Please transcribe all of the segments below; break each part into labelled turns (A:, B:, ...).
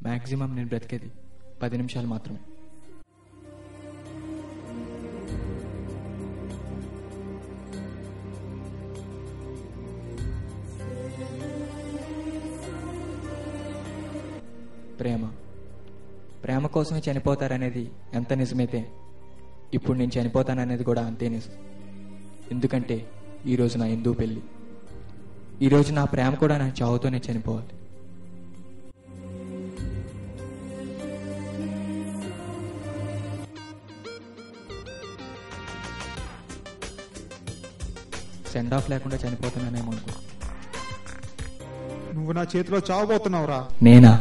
A: Maximum నేను బ్రతికేది పది నిమిషాలు మాత్రమే ప్రేమ ప్రేమ కోసమే చనిపోతారనేది ఎంత నిజమైతే ఇప్పుడు నేను చనిపోతాననేది కూడా అంతే నిజం ఎందుకంటే ఈరోజు నా హిందూ పెళ్ళి ఈరోజు నా ప్రేమ కూడా నా చావుతోనే చనిపోవాలి సెండ్ ఆఫ్ లేకుండా చనిపోతున్నానేమో అనుకో
B: నువ్వు నా చేతిలో చావబోతున్నావురా
A: నేనా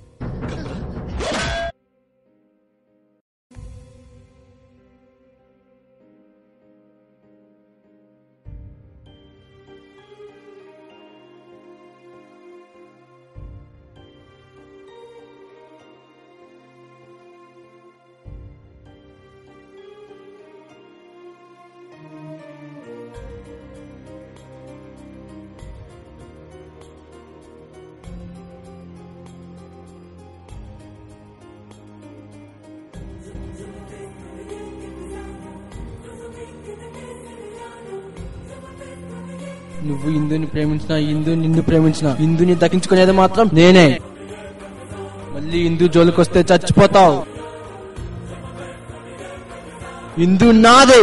C: నువ్వు ఇందుని ప్రేమించిన ఇందు నిన్ను ప్రేమించిన ఇందుని దక్కించుకునేది మాత్రం నేనే మళ్ళీ ఇందు జోలికొస్తే చచ్చిపోతావు ఇందు నాదే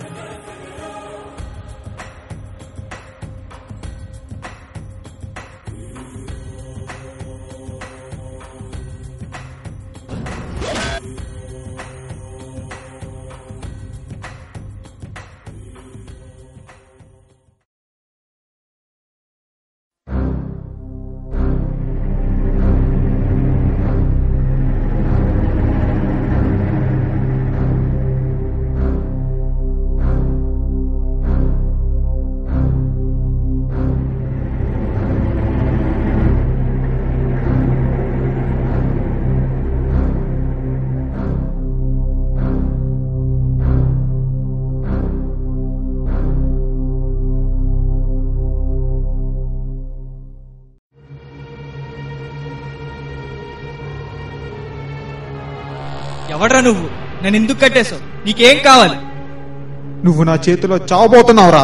D: ఎవడ్రా నువ్వు నన్ను ఎందుకు కట్టేశావు నీకేం కావాలి
B: నువ్వు నా చేతిలో చావబోతున్నావురా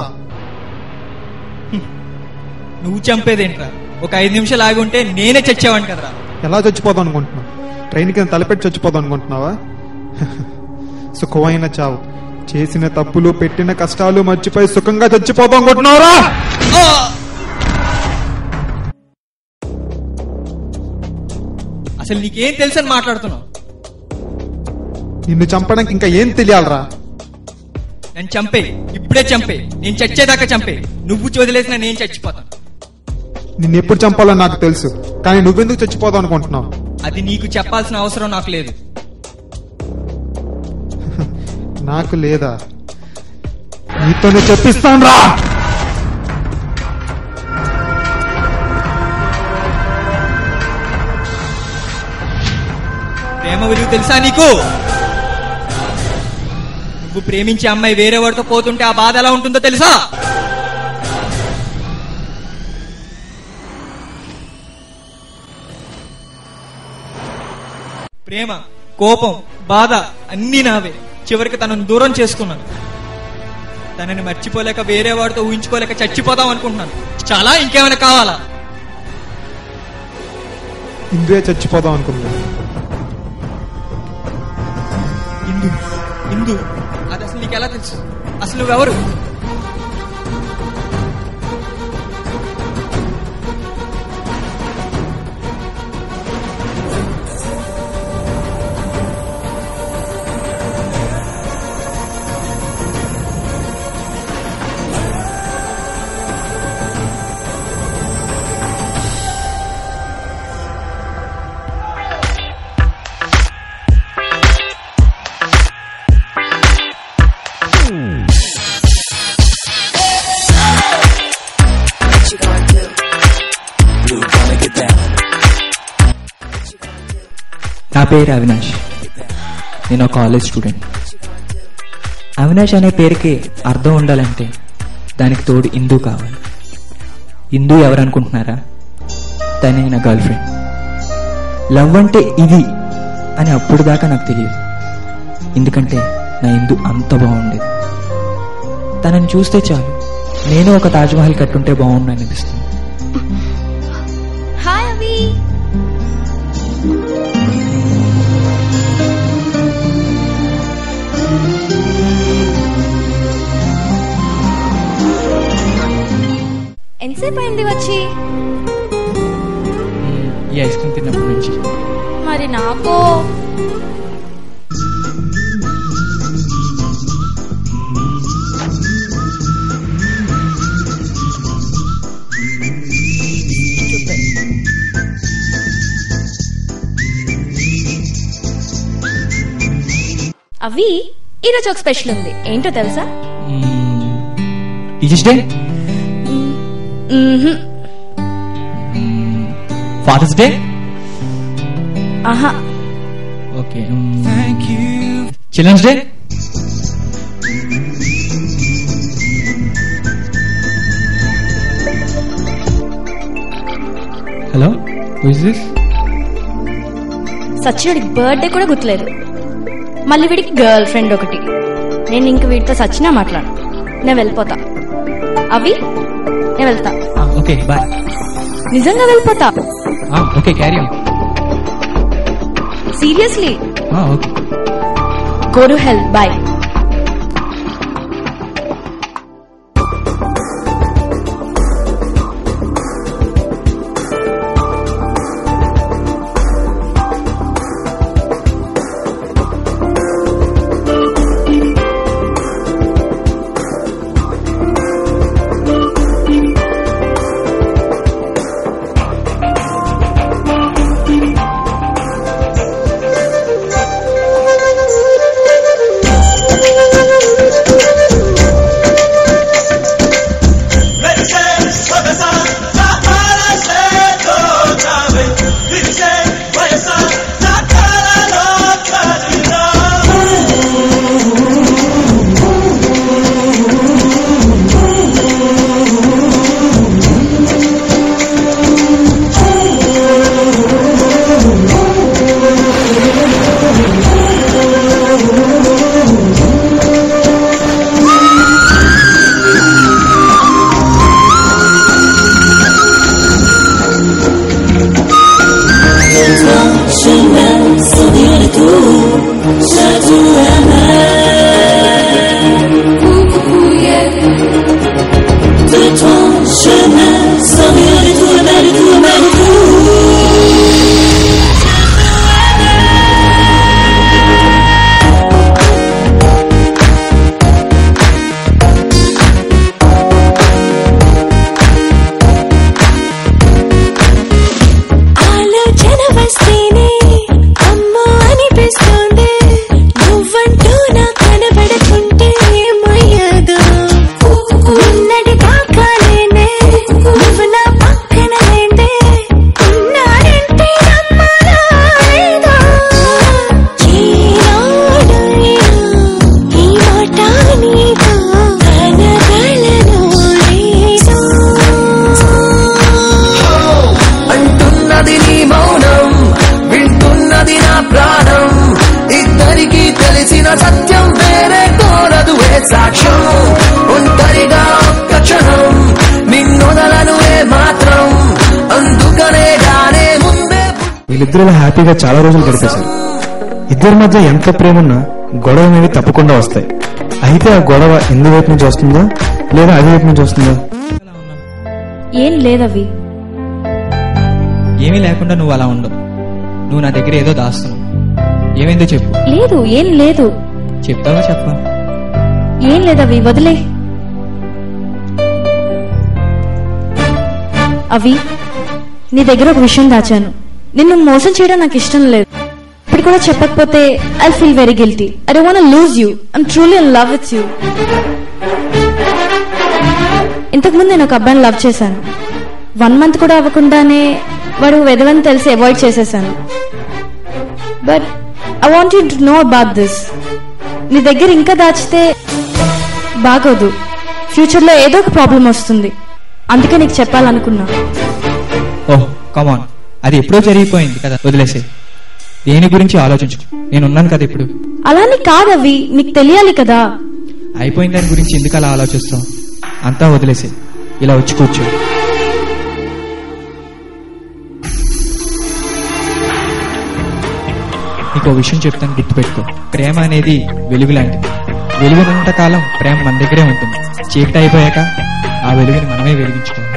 D: నువ్వు చంపేదేంట్రా ఒక ఐదు నిమిషాలు ఆగి ఉంటే నేనే చచ్చేవాడిని కదరా
B: ఎలా చచ్చిపోదాం అనుకుంటున్నావు ట్రైన్ కింద తలపెట్టి చచ్చిపోదాం అనుకుంటున్నావా సుఖమైన చావు చేసిన తప్పులు పెట్టిన కష్టాలు మర్చిపోయి సుఖంగా చచ్చిపోదాం అనుకుంటున్నావురా
D: అసలు నీకేం తెలుసని మాట్లాడుతున్నావు
B: నిన్ను చంపడానికి ఇంకా ఏం తెలియాలరా
D: నన్ను చంపే ఇప్పుడే చంపే నేను చచ్చేదాకా చంపే నువ్వు వదిలేసిన నేను చచ్చిపోతాను
B: నిన్ను ఎప్పుడు చంపాలో నాకు తెలుసు కానీ నువ్వెందుకు చచ్చిపోదాం అనుకుంటున్నావు
D: అది నీకు చెప్పాల్సిన అవసరం నాకు లేదు
B: నాకు లేదా నీతోనే చెప్పిస్తాను రా
D: ప్రేమ విలువ తెలుసా నీకు నువ్వు ప్రేమించే అమ్మాయి వేరే వాడితో పోతుంటే ఆ బాధ ఎలా ఉంటుందో తెలుసా ప్రేమ కోపం బాధ అన్నీ నావే చివరికి తనను దూరం చేసుకున్నాను తనని మర్చిపోలేక వేరే వాడితో ఊహించుకోలేక చచ్చిపోదాం అనుకుంటున్నాను చాలా ఇంకేమైనా కావాలా
B: ఇందుకే చచ్చిపోదాం అనుకున్నాను
D: ఇందు ఇందు అది అసలు నీకు ఎలా తెలుసు అసలు నువ్వెవరు
E: What you gonna do?
A: నా పేరు అవినాష్ నేను ఒక కాలేజ్ స్టూడెంట్ అవినాష్ అనే పేరుకి అర్థం ఉండాలంటే దానికి తోడు హిందూ కావాలి హిందూ ఎవరనుకుంటున్నారా తనే నా గర్ల్ ఫ్రెండ్ లవ్ అంటే ఇది అని అప్పుడు దాకా నాకు తెలియదు ఎందుకంటే నా ఇందు అంత బాగుండేది తనని చూస్తే చాలు నేను ఒక తాజ్మహల్ కట్టుంటే బాగుండు అనిపిస్తుంది
F: హాయ్ అవి ఎంతసేపు అయింది వచ్చి
A: మ్మ్, ఈ ఐస్ క్రీమ్ తిన్నప్పటి నుంచి
F: మరి నాకు అవి ఈరోజు ఒక స్పెషల్ ఉంది ఏంటో తెలుసా
A: టీచర్స్ డే
F: మ్మ్హ్మ్.
A: ఫాదర్స్ డే
F: ఆహా
A: okay children's day hello is this
F: సచ్చినుడికి బర్త్డే కూడా గుర్తులేదు మళ్ళీ వీడికి గర్ల్ ఫ్రెండ్ ఒకటి నేను ఇంక వీడితో సచ్చినా మాట్లాడు నేను వెళ్ళిపోతా అవి నేను వెళ్తా
A: ఓకే బాయ్
F: నిజంగా వెళ్ళిపోతా
A: okay carry on
F: seriously
A: okay
F: go to help bye
G: ఆలోచన వస్తేనే అమ్మో అనిపిస్తుంది నువ్వంటూ నా కనబడకుంటే ఏమయ్యాదు ఉన్నది కాకాలేనే నువ్వు నా పక్కన లేందే ఉన్నాడంటే నమ్మాలా లేదా? ఈనాడైనా ఈ మాట నీతో అనగలను లేదో?
H: అంటున్నది నీ మౌనం వింటున్నది నా ప్రాణం ఇద్దరికి తెలిసిన సత్యం వేరే కోరదు ఏ సాక్ష్యం ఒంటరిగా ఒక్క క్షణం నిన్నొదలను ఏ మాత్రం అందుకనే గానే ముందే
B: వీళ్ళిద్దరూ ఇలా హ్యాపీగా చాలా రోజులు గడిపేశారు ఇద్దరి మధ్య ఎంత ప్రేమ ఉన్నా గొడవ అనేవి తప్పకుండా వస్తాయి అయితే ఆ గొడవ ఇందు వైపు నుంచి వస్తుందా లేదా అది వైపు నుంచి వస్తుందా
F: ఏం లేదవి
A: ఏమీ లేకుండా నువ్వు అలా ఉండవు నువ్వు నా దగ్గర ఏదో దాస్తున్నావు ఏమైందో చెప్పు
F: లేదు ఏం లేదు
A: చెప్తావా చెప్పా
F: ఏం లేదవి వదిలే అవి నీ దగ్గర ఒక విషయం దాచాను నిన్ను మోసం చేయడం నాకు ఇష్టం లేదు ఇప్పుడు కూడా చెప్పకపోతే I feel very guilty I don't want lose you I'm truly in love with you ఇంతకుముందు నేను ఒక అబ్బాయిని లవ్ చేశాను వన్ మంత్ కూడా అవ్వకుండానే వాడు వెదవని తెలిసి అవాయిడ్ చేసేసాను but I want you to know about this నీ దగ్గర ఇంకా దాచితే బాగోదు ఫ్యూచర్లో ఏదో ఒక ప్రాబ్లం వస్తుంది అందుకే నీకు చెప్పాలనుకున్నా
A: ఓహ్ కమాన్ అది ఎప్పుడో జరిగిపోయింది కదా వదిలేసే దేని గురించి ఆలోచించు నేను ఉన్నాను కదా ఇప్పుడు
F: అలాని కాదవి నీకు తెలియాలి కదా
A: అయిపోయిన దాని గురించి ఎందుకు అలా ఆలోచిస్తావు అంతా వదిలేసే ఇలా వచ్చి కూర్చో నీకు ఓ విషయం చెప్తాను గుర్తుపెట్టుకో ప్రేమ అనేది వెలుగు లాంటిది వెలుగునంత కాలం ప్రేమ మన దగ్గరే ఉంటుంది చీకటి అయిపోయాక ఆ వెలుగుని మనమే వెలిగించుకోవాలి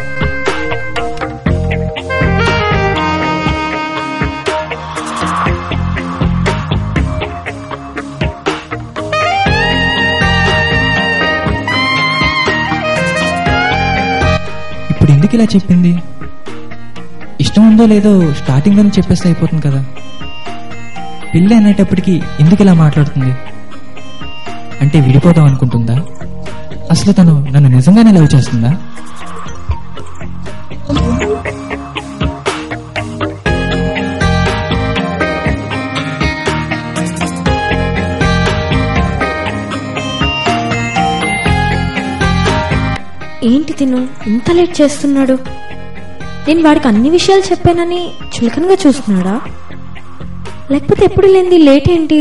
A: ఇప్పుడు ఎందుకు ఇలా చెప్పింది ఇష్టం ఉందో లేదో స్టార్టింగ్ లోనే చెప్పేస్తే అయిపోతుంది కదా పెళ్ళి అనేటప్పటికి ఎందుకు ఇలా మాట్లాడుతుంది అంటే విడిపోదాం అనుకుంటుందా అసలు తను నన్ను నిజంగానే లవ్ చేస్తుందా
F: ఏంటి తిను ఇంత లేట్ చేస్తున్నాడు నేను వాడికి అన్ని విషయాలు చెప్పానని చులకనగా చూస్తున్నాడా లేకపోతే ఎప్పుడు లేనిది లేట్ ఏంటి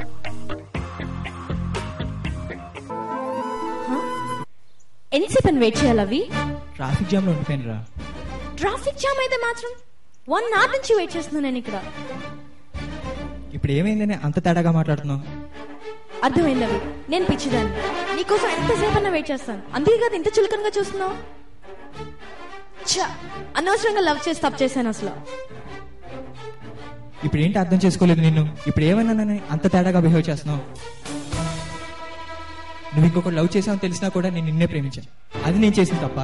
F: హ? ఎంతసేపు అని వెయిట్ చేయాలి అవి
A: ట్రాఫిక్ జామ్ లో ఉండిపోయాను రా
F: ట్రాఫిక్ జామ్ అయితే మాత్రం వన్ అవర్ నుంచి వెయిట్ చేస్తున్నాను నేను ఇక్కడ
A: ఇప్పుడు ఏమైందని అంత తేడాగా మాట్లాడుతున్నావు
F: అర్థమైంది అవి నేను పిచ్చిదాన్ని నీకోసం ఎంతసేపు అన్నా వెయిట్ చేస్తాను అందుకే కదా ఇంత చులకనగా చూస్తున్నావు ఛ, అనవసరంగా లవ్ చేసి తప్పు చేశాను అసలు
A: ఇప్పుడు ఏంటి అర్థం చేసుకోలేదు నిన్ను ఇప్పుడు ఏమన్నానని అంత తేడాగా బిహేవ్ చేస్తున్నావు నువ్వు ఇంకొకటి లవ్ చేసావని తెలిసినా కూడా నేను నిన్నే ప్రేమించాను అది నేను చేసింది తప్ప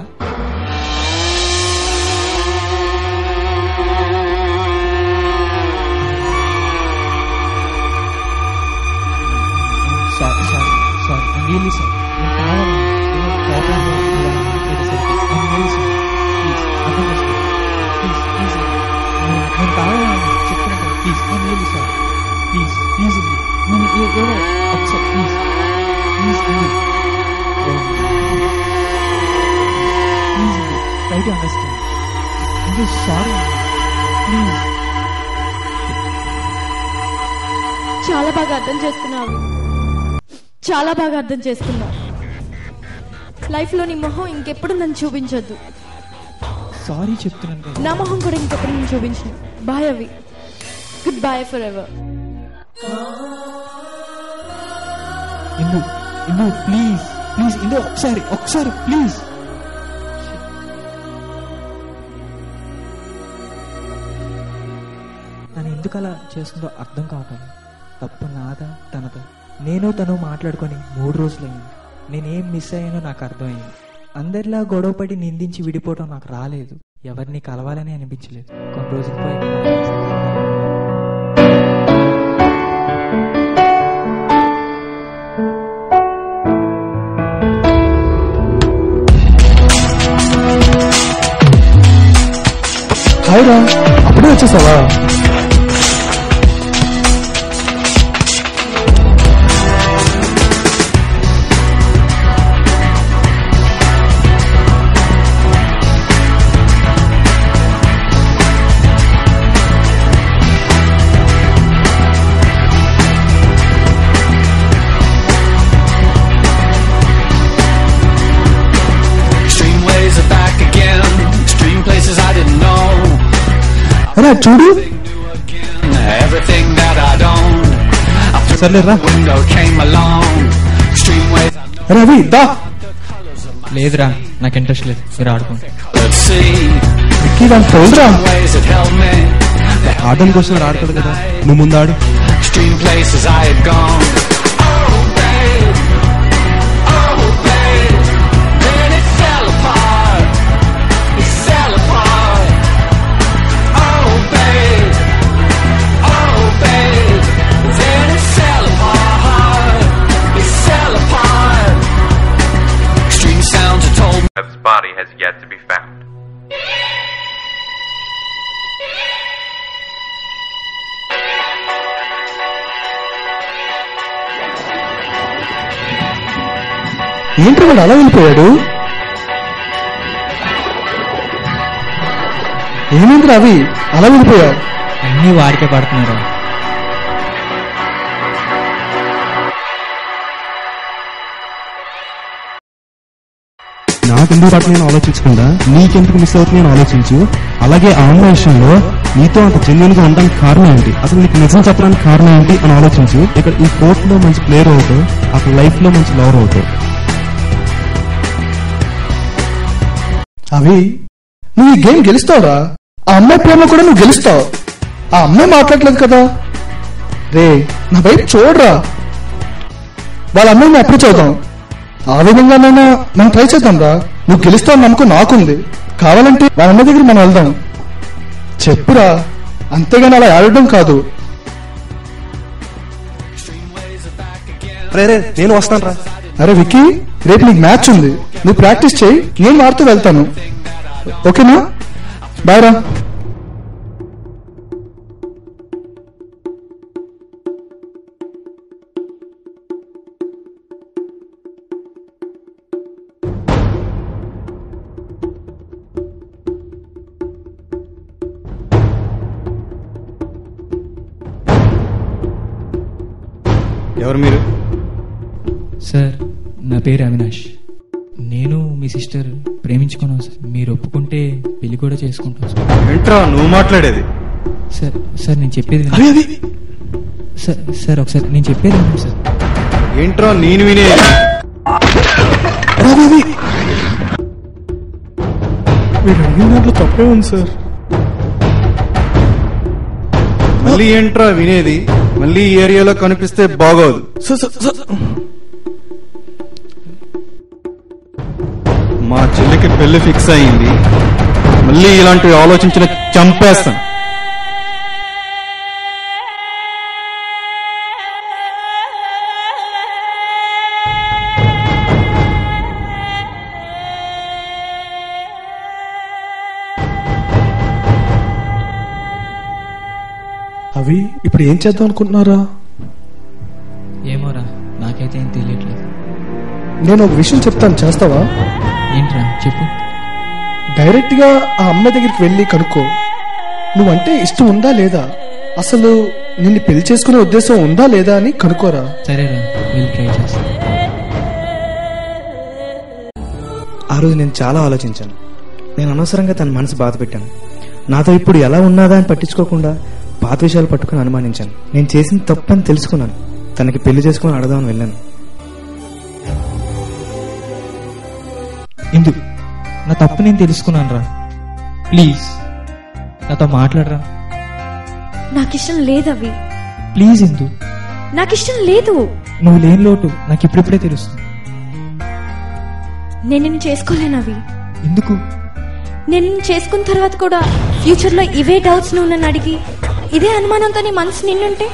A: sorry sorry sorry I'm really sorry నేను కావాలని ఏదో కోపంలో ఇలా మాట్లాడేసరికి ఐమ్ రియల్లీ సారీ ప్లీజ్ అర్థం చేసుకో ప్లీజ్ ప్లీజ్ నేను నేను కావాలని చెప్తున్నాను కదా please I'm really sorry please please ఇది నేను ఏ- ఏదో ఒకసారి ప్లీజ్ ప్లీజ్ ఇది ప్లీజ్ ఇది ట్రై టు అండర్స్టాండ్ అంటే సారీ ప్లీజ్
F: చాలా బాగా అర్థం చేసుకున్నావు చాలా బాగా అర్థం చేసుకున్నావు లైఫ్ లో నీ మొహం ఇంకెప్పుడు నన్ను చూపించొద్దు
A: సారీ చెప్తున్నాను కదా
F: నా మొహం కూడా ఇంకెప్పుడు నేను చూపించను బాయ్ అవి goodbye forever
A: Indu Indu please please Indu ఒకసారి ఒకసారి ప్లీజ్ తను ఎందుకు అలా చేస్తుందో అర్థం కావటం తప్పు నాదా తనదా నేను తను మాట్లాడుకొని మూడు రోజులైంది నేనేం మిస్ అయ్యానో నాకు అర్థమైంది అందరిలా గొడవపడి నిందించి విడిపోవటం నాకు రాలేదు ఎవరిని కలవాలని అనిపించలేదు కొన్ని రోజులు పోయి
B: హాయ్ రా అప్పుడే వచ్చేసావా
H: Extreme ways are back again. Extreme places I didn't know.
B: అరే అటు చూడు
H: Everything that I don't. Up through
B: సర్లే రా
H: the window came along. Extreme ways I
B: అరే అవి దా
A: లేదురా నాకు ఇంట్రెస్ట్ లేదు మీరు ఆడుకోండి
H: could see.
B: విక్కీ దాని తోలురా
H: Ways that held me. The
B: ఆడడం కోసం ఆడతాడు కదా నువ్వు ముందు ఆడు
H: extreme places I had gone. Oh, babe. Oh, babe. Then it fell apart. It fell apart. Oh, babe. Oh, babe. Then it fell apart. It fell apart. Extreme sounds have told me.
I: Ev's body has yet to be found.
B: ఏంటి వాడు అలా వెళ్ళిపోయాడు ఏమైంది రవి అలా విడిపోయావు
A: అన్నీ వాడికే పడుతున్నారు
B: నాకెందుకు పడుతుంది నేను ఆలోచించకుండా నీకెందుకు మిస్ అవుతుంది అని ఆలోచించు అలాగే ఆ అమ్మాయి విషయంలో నీతో అంత జెన్యున్ గా ఉండడానికి కారణం ఏంటి అసలు నీకు నిజం చెప్పడానికి కారణం ఏంటి అని ఆలోచించు ఇక్కడ ఈ స్పోర్ట్స్ లో మంచి ప్లేయర్ అవుతావు అక్కడ లైఫ్ లో మంచి లవర్ అవుతావు
J: అవి నువ్వు ఈ గేమ్ గెలుస్తావురా ఆ అమ్మాయి ప్రేమ కూడా నువ్వు గెలుస్తావు ఆ అమ్మాయి మాట్లాడలేదు కదా రే నా వైపు చూడరా వాళ్ళ అమ్మాయిని అప్రోచ్ అవుతాం ఆ విధంగానైనా మనం ట్రై చేద్దాం రా నువ్వు గెలుస్తావు నమ్మకం నాకుంది కావాలంటే వాళ్ళ అమ్మాయి దగ్గర మనం వెళ్దాం చెప్పురా అంతేగాని అలా ఆడడం కాదు
B: రే రే నేను వస్తాను రా
J: అరే విక్కీ రేపు నీకు మ్యాచ్ ఉంది నువ్వు ప్రాక్టీస్ చేయి నేను వాడుతూ వెళ్తాను ఓకేనా బాయ్ రా
B: ఎవరు మీరు
A: సార్ నా పేరు అవినాష్ నేను మీ సిస్టర్ ప్రేమించుకున్నాం సార్ మీరు ఒప్పుకుంటే పెళ్లి కూడా చేసుకుంటాం సార్
B: ఏంట్రా నువ్వు మాట్లాడేది
A: సార్ సార్ నేను చెప్పేది వినండి. సార్ సార్ ఒకసారి నేను చెప్పేది వినండి సార్
B: ఏంట్రా నేను వినే
J: మీరు అడిగిన దాంట్లో తప్పే ఉంది సార్
B: మళ్ళీ ఏంట్రా వినేది మళ్ళీ ఈ ఏరియాలో కనిపిస్తే బాగోదు
J: సార్ సార్ సార్
B: మా చెల్లికి పెళ్లి ఫిక్స్ అయింది మళ్ళీ ఇలాంటివి ఆలోచించిన చంపేస్తాను
J: అవి ఇప్పుడు ఏం చేద్దాం అనుకుంటున్నారా
A: ఏమోరా నాకైతే ఏం తెలియట్లేదు
J: నేను ఒక విషయం చెప్తాను చేస్తావా
A: ఏంట్రా చెప్పు
J: డైరెక్ట్ గా ఆ అమ్మాయి దగ్గరికి వెళ్ళి కనుక్కో నువ్వంటే ఇష్టం ఉందా లేదా అసలు నిన్ను పెళ్లి చేసుకునే ఉద్దేశం ఉందా లేదా అని కనుక్కోరా
A: సరేరా వెళ్ళి ట్రై చేస్తా
B: ఆ రోజు నేను చాలా ఆలోచించాను నేను అనవసరంగా తన మనసు బాధ పెట్టాను నాతో ఇప్పుడు ఎలా ఉన్నాదా అని పట్టించుకోకుండా పాత విషయాలు పట్టుకుని అనుమానించాను నేను చేసిన తప్పని తెలుసుకున్నాను తనకి పెళ్లి చేసుకుని అడదామని వెళ్ళాను
A: ఇందు నా తప్పు నేను తెలుసుకున్నాను రా ప్లీజ్ నాతో మాట్లాడరా
F: నాకు ఇష్టం లేదు అవి
A: ప్లీజ్ ఇందు
F: నాకు ఇష్టం లేదు
A: నువ్వు లేని లోటు నాకు ఇప్పుడిప్పుడే తెలుస్తుంది
F: నేను నిన్ను చేసుకోలేను అవి
A: ఎందుకు
F: నేను నిన్ను చేసుకున్న తర్వాత కూడా ఫ్యూచర్ లో ఇవే డౌట్స్ నువ్వు నన్ను అడిగి ఇదే అనుమానంతో నీ మనసు నిన్నుంటే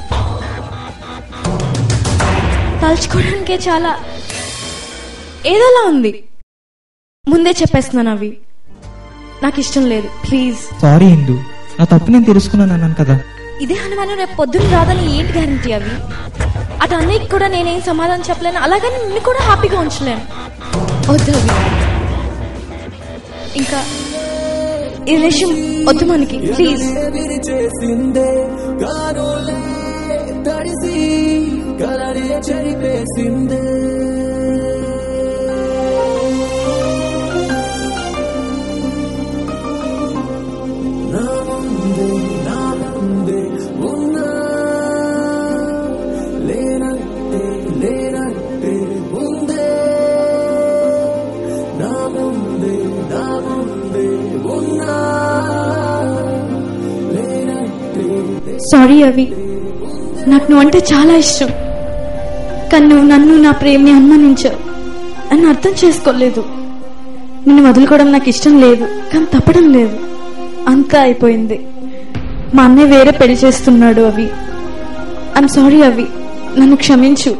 F: తలుచుకోవడానికే చాలా ఏదోలా ఉంది ముందే చెప్పేస్తున్నాను అవి నాకు ఇష్టం లేదు ప్లీజ్
A: సారీ ఇందు నా తప్పు నేను తెలుసుకున్నాను అన్నాను కదా
F: ఇదే అనుమానం రేపు పొద్దున్న రాదని ఏంటి గ్యారంటీ అవి అటు అన్నయ్యకి కూడా నేనేం సమాధానం చెప్పలేను అలాగని నిన్ను కూడా హ్యాపీగా ఉంచలేను వద్దు అవి ఇంకా ఈ రిలేషన్ వద్దు మనకి ప్లీజ్
G: చేసిందే కానులే తడిసి కలనే చెరిపేసిందే నా ముందే నా ముందే ఉన్నా లేనంటే లేనంటే ఉందే నా ముందే నా ముందే ఉన్నా లేనంటే
F: సారీ అవి నాకు నువ్వు అంటే చాలా ఇష్టం కానీ నువ్వు నన్ను నా ప్రేమని అనుమానించావు అని అర్థం చేసుకోలేదు నిన్ను వదులుకోవడం నాకు ఇష్టం లేదు కానీ తప్పడం లేదు అంతా అయిపోయింది మా అన్నయ్య వేరే పెళ్లి చేస్తున్నాడు అవి ఐమ్ సారీ అవి నన్ను క్షమించు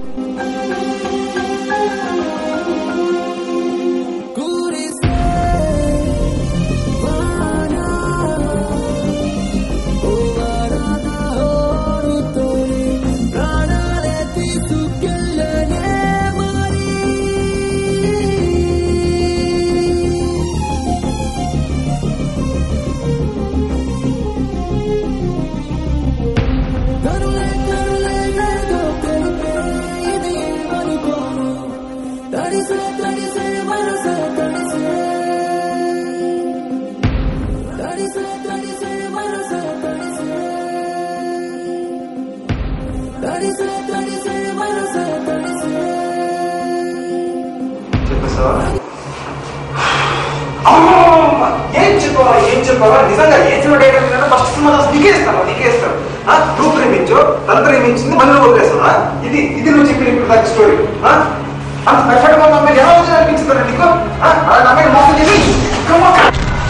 G: ప్రాణాలే తీసుకెళ్ళనే మరి తడిసే తడిసే మనసే తడిసే తడిసే తడిసే మనసే తడిసే తడిసే తడిసే మనసే తడిసే
B: అమ్మమ్మ! ఏం చెప్పావా ఏం చెప్పావా నిజంగా ఏం చెప్పడం ఫస్ట్ సినిమా నీకేస్తావా నీకేస్తావు ఆ? నువ్వు ప్రేమించు తను ప్రేమించింది మనలో వదిలేస్తావా ఇది ఇది నువ్వు చెప్పిన ఇప్పుడు దాకా స్టోరీ ఆ? అంత పర్ఫెక్ట్ గా ఉన్న అమ్మాయి ఎలా వచ్చి అనిపించుతారా నీకు ఆ? అలాంటి అమ్మాయి మోసం చేసి come on.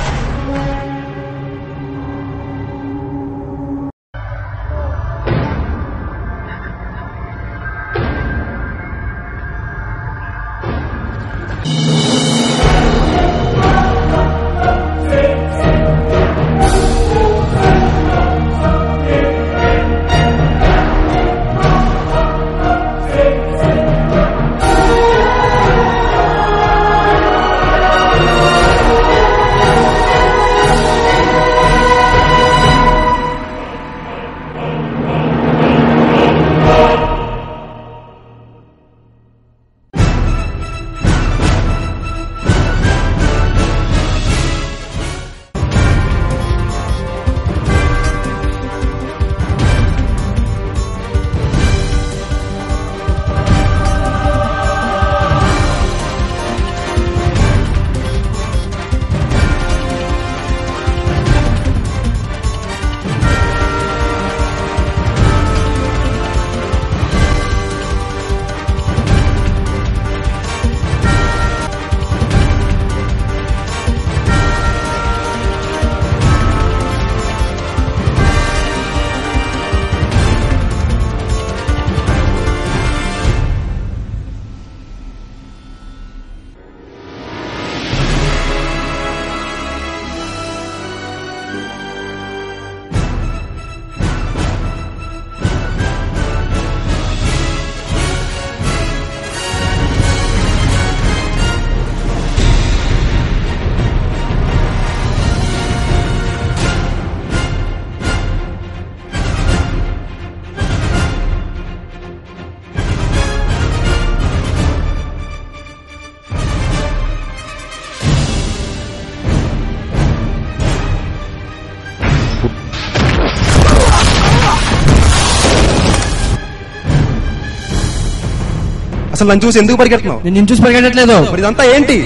K: అసలు నన్ను చూసి ఎందుకు పరిగెడుతున్నావు
C: నేను నిన్ను చూసి పరిగెట్టట్లేదు
K: మరి ఇదంతా ఏంటి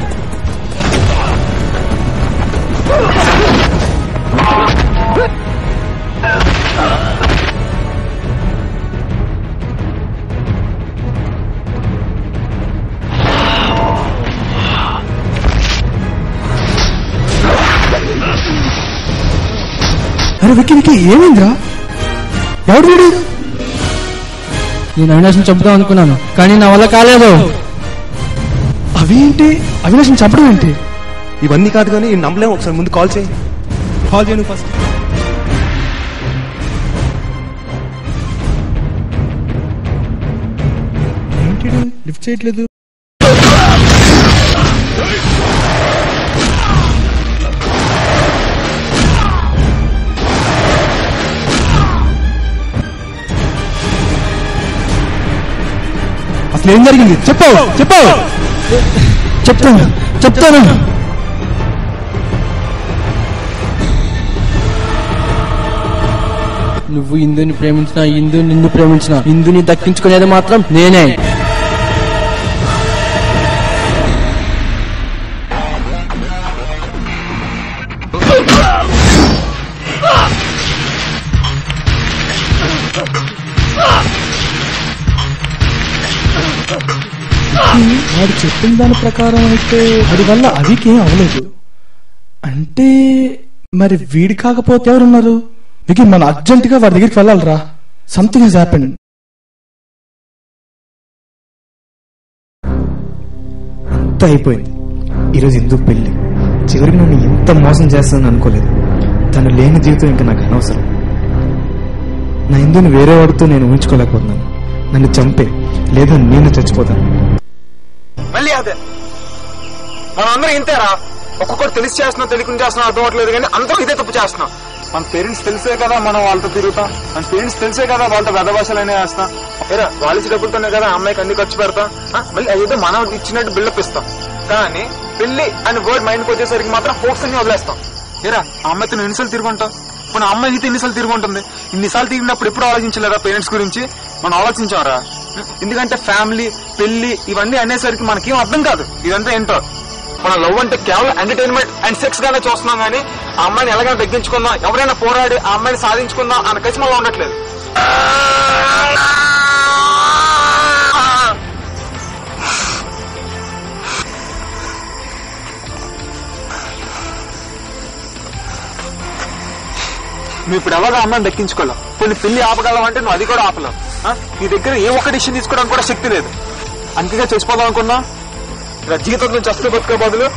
J: అరే విక్కి విక్కి ఏమైందిరా ఎవడు వీడు
C: నేను అవినాశం చంపుదాం అనుకున్నాను కానీ నా వల్ల కాలేదు
J: అవేంటి అవినాశం చంపడం ఏంటి
K: ఇవన్నీ కాదు కానీ ఈ నమ్మలేం ఒకసారి ముందు కాల్ చేయి కాల్ చేయను ఫస్ట్
J: ఏంటి లిఫ్ట్ చేయట్లేదు
K: అసలు ఏం జరిగింది చెప్పావు చెప్పావు
J: చెప్తాను చెప్తాను
C: నువ్వు ఇందుని ప్రేమించిన ఇందు నిన్ను ప్రేమించిన ఇందుని దక్కించుకునేది మాత్రం నేనే
J: వాడు చెప్పిన దాని ప్రకారం అయితే వాడి వల్ల అవికి ఏం అవ్వలేదు అంటే మరి వీడి కాకపోతే ఎవరున్నారు వికి మన అర్జెంట్ గా వాడి దగ్గరికి వెళ్ళాలిరా సంథింగ్ హెస్ హ్యాపెన్
B: అంతా అయిపోయింది ఈరోజు ఎందుకు పెళ్లి చివరికి నన్ను ఎంత మోసం చేస్తుందని అనుకోలేదు తను లేని జీవితం ఇంకా నాకు అనవసరం నా ఇందుని వేరే వాడితో నేను ఊహించుకోలేకపోతున్నాను నన్ను చంపే లేదా నేను చచ్చిపోతాను
L: మళ్ళీ అదే మనం అందరం ఇంతేరా ఒక్కొక్కటి తెలిసి చేస్తున్నాం తెలియకుండా చేస్తున్నాం అర్థం అవట్లేదు కానీ అందరూ ఇదే తప్పు చేస్తున్నాం మన పేరెంట్స్ తెలిసే కదా మనం వాళ్ళతో తిరుగుతాం మన పేరెంట్స్ తెలిసే కదా వాళ్ళతో వెద భాషలనే వేస్తాం ఏరా వాళ్ళ ఇచ్చిన డబ్బులతోనే కదా అమ్మాయికి అన్ని ఖర్చు పెడతాం ఆ, మళ్ళీ అదేదో మనం ఇచ్చినట్టు బిల్డప్ ఇస్తాం కానీ పెళ్లి అని వర్డ్ మైండ్కి వచ్చేసరికి మాత్రం హోప్స్ అన్ని వదిలేస్తాం ఏరా ఆ అమ్మాయితో నువ్వు ఎన్నిసార్లు తిరుగుంటాం మన అమ్మాయి అయితే ఎన్నిసార్లు తిరుగుంటుంది ఇన్నిసార్లు తిరిగినప్పుడు ఎప్పుడు ఆలోచించలేరా పేరెంట్స్ గురించి మనం ఆలోచించాంరా ఎందుకంటే ఫ్యామిలీ పెళ్లి ఇవన్నీ అనేసరికి మనకేం అర్థం కాదు ఇదంతా ఏంటో మన లవ్ అంటే కేవలం ఎంటర్టైన్మెంట్ అండ్ సెక్స్ గానే చూస్తున్నాం కానీ ఆ అమ్మాయిని ఎలాగైనా తగ్గించుకుందాం ఎవరైనా పోరాడి ఆ అమ్మాయిని సాధించుకుందాం అన్న కసి మనలో ఉండట్లేదు నువ్వు ఇప్పుడు ఎలాగో అమ్మాయిని దక్కించుకోలేవు కొన్ని పెళ్లి ఆపగలవు అంటే నువ్వు అది కూడా ఆపలేవు ఆ? నీ దగ్గర ఏ ఒక్క డిసిషన్ తీసుకోవడానికి కూడా శక్తి లేదు అందుకే చచ్చిపోదాం అనుకున్నా ఇలా జీవితం నుంచి చస్తే బతుకే బదులు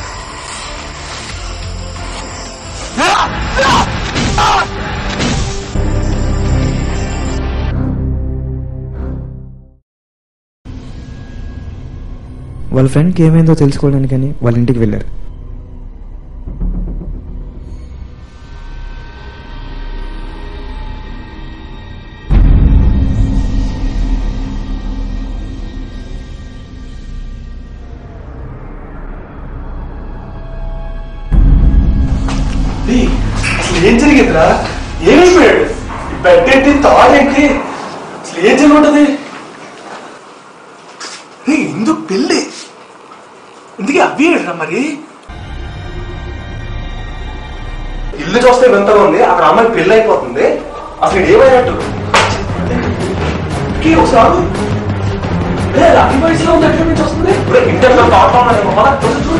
B: వాళ్ళ ఫ్రెండ్కి ఏమైందో తెలుసుకోవడానికని వాళ్ళ ఇంటికి వెళ్ళారు
K: అసలు ఏం జరిగిందిరా ఏమైపోయాడు ఈ బెడ్ ఏంటి తాడేంటి అసలు ఏం జరిగి ఉంటది నీ ఇందు పెళ్ళి ఇందుకే అవి ఏంట్రా మరి ఇల్లు చూస్తే వింతగా ఉంది అక్కడ అమ్మాయి పెళ్ళి అయిపోతుంది అసలు ఇది ఏమైనట్టు ఇంకే ఒకసారి ఆగు. ఏ, అతి వయసులో ఉంది ఎక్కడి నుంచి వస్తుంది ఇప్పుడు ఇంటర్లో థాట్ ఉన్నాడేమో మన చూడు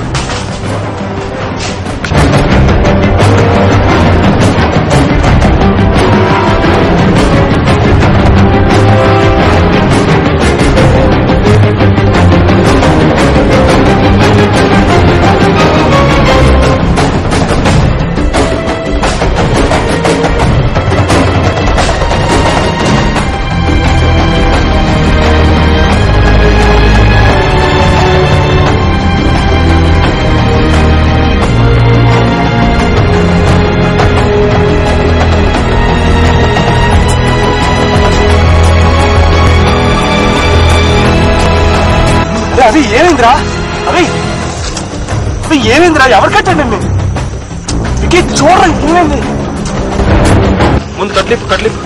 K: ఏ, అవి ఏమైందిరా అవి అవి ఏమైందిరా ఎవరు కట్టండి మీరు ఇంకే చూడరా ఏమైంది ముందు కట్లిప్పు కట్లిప్పు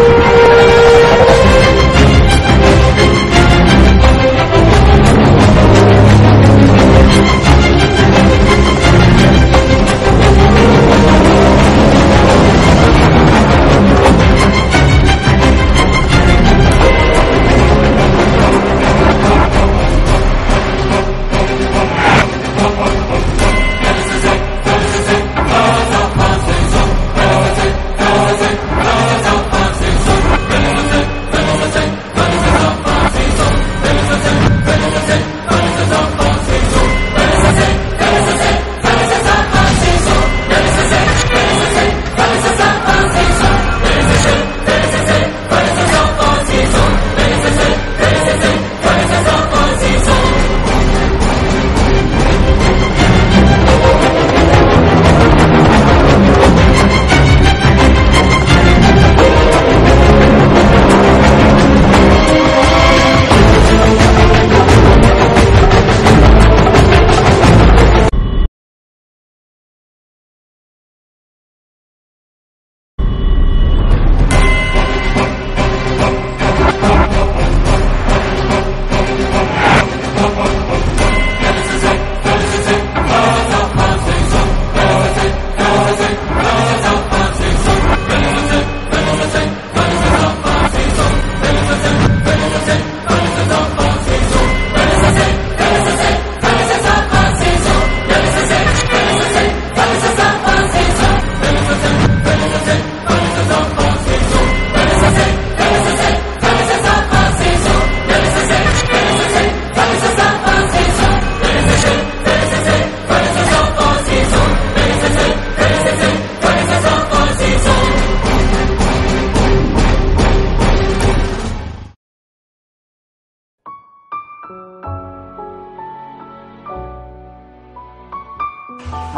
G: Thank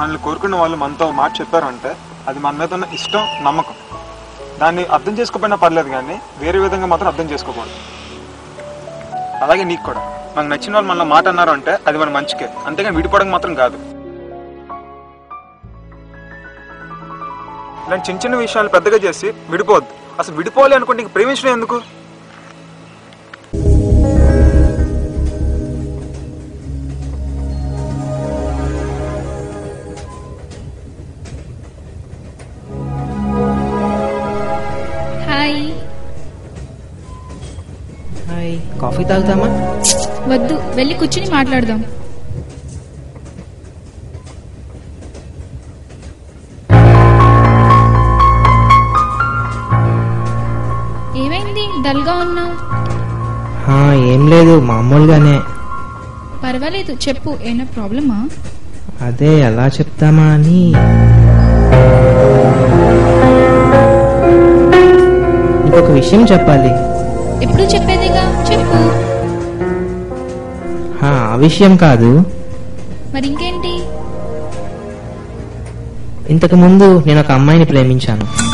L: మనల్ని కోరుకున్న వాళ్ళు మనతో ఒక మాట చెప్పారు అంటే అది మన మీద ఉన్న ఇష్టం నమ్మకం దాన్ని అర్థం చేసుకోకపోయినా పర్లేదు కానీ వేరే విధంగా మాత్రం అర్థం చేసుకోకూడదు అలాగే నీకు కూడా మనకు నచ్చిన వాళ్ళు మన మాట అన్నారు అంటే అది మన మంచికే అంతేగాని విడిపోవడం మాత్రం కాదు ఇలాంటి చిన్న చిన్న విషయాలు పెద్దగా చేసి విడిపోవద్దు అసలు విడిపోవాలి అనుకుంటే ఇంక ప్రేమించడం ఎందుకు
M: హాయ్
N: హాయ్ కాఫీ తాగుతామా
M: వద్దు వెళ్ళి కూర్చుని మాట్లాడదాం ఏమైంది డల్ గా ఉన్నావు
N: హా, ఏం లేదు మామూలుగానే
M: పర్వాలేదు చెప్పు ఏమైనా ప్రాబ్లమా
N: అదే ఎలా చెప్తామా అని ఇంకొక విషయం చెప్పాలి
M: ఎప్పుడు చెప్పేదిగా చెప్పు
N: హా, ఆ విషయం కాదు
M: మరి ఇంకేంటి
N: ఇంతకు ముందు నేను ఒక అమ్మాయిని ప్రేమించాను